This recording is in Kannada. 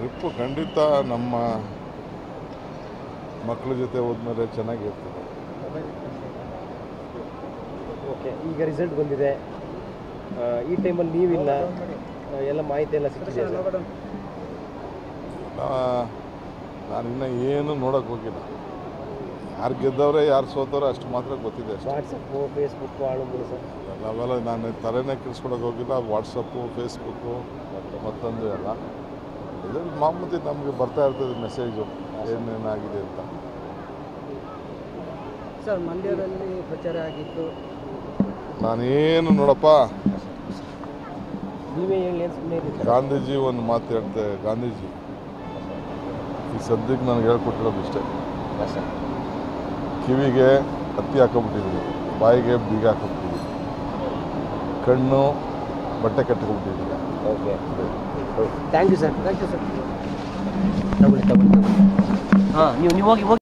ಟ್ರಿಪ್ಪು ಖಂಡಿತ ನಮ್ಮ ಮಕ್ಕಳ ಜೊತೆ ಹೋದ್ಮೇಲೆ ಚೆನ್ನಾಗಿರ್ತದೆ ಓಕೆ ಈಗ ರಿಸಲ್ಟ್ ಬಂದಿದೆ ಆ, ಈ ಟೈಮಲ್ಲಿ ನೀವಿಲ್ಲ ಆ, ಎಲ್ಲ ಮಾಹಿತಿ ಎಲ್ಲ ಸಿಕ್ಕಿದೆ ಸರ್ ನಾ- ನಾನು ಇನ್ನೂ ಏನು ನೋಡೋಕೆ ಹೋಗಿಲ್ಲ ಯಾರು ಗೆದ್ದವ್ರೆ ಯಾರು ಸೋತವ್ರೆ ಅಷ್ಟು ಮಾತ್ರ ಗೊತ್ತಿದೆ ಅಷ್ಟೇ ವಾಟ್ಸಪ್ಪು ಫೇಸ್ಬುಕ್ಕು ಆಳುಗಳು ಸರ್ ಅವೆಲ್ಲ ನಾನು ತಲೆನೇ ಕೆಡಿಸ್ಕೊಳಕ್ಕೆ ಹೋಗಿಲ್ಲ ವಾಟ್ಸಪ್ಪು ಫೇಸ್ಬುಕ್ಕು ಮತ್ತೊಂದು ಎಲ್ಲ ಇದ್ರಲ್ಲಿ ಮಾಮೂಲಿ ನಮಗೆ ಬರ್ತಾ ಇರ್ತದೆ ಮೆಸೇಜು ಏನೇನಾಗಿದೆ ಅಂತ ಸರ್ ಮಂಡ್ಯದಲ್ಲಿ ಪ್ರಚಾರ ಆಗಿತ್ತು ನಾನೇನು ನೋಡಪ್ಪ ನೀವೇ ಹೇಳಿ ಏನು ಸುಮ್ಮನೆ ಇದ್ದೀರಿ ಗಾಂಧೀಜಿ ಒಂದು ಮಾತು ಹೇಳ್ತೆ ಗಾಂಧೀಜಿ ಈ ಸದ್ಯಕ್ಕೆ ನನಗೆ ಹೇಳ್ಕೊಟ್ಟಿರೋದು ಇಷ್ಟೇ ಕಿವಿಗೆ ಹತ್ತಿ ಹಾಕೊಂಬಿಟ್ಟಿದ್ದೀನಿ ಬಾಯಿಗೆ ಬೀಗ ಹಾಕೊಂಬಿಟ್ಟಿದ್ದೀನಿ ಕಣ್ಣು ಬಟ್ಟೆ ಕಟ್ಕೊಂಬಿಟ್ಟಿದ್ದೀನಿ okay thank you sir thank you sir ತಗೊಳ್ಳಿ ತಗೊಳ್ಳಿ ಹಾಂ ನೀವು ನೀವು ಹೋಗಿ ಹೋಗಿ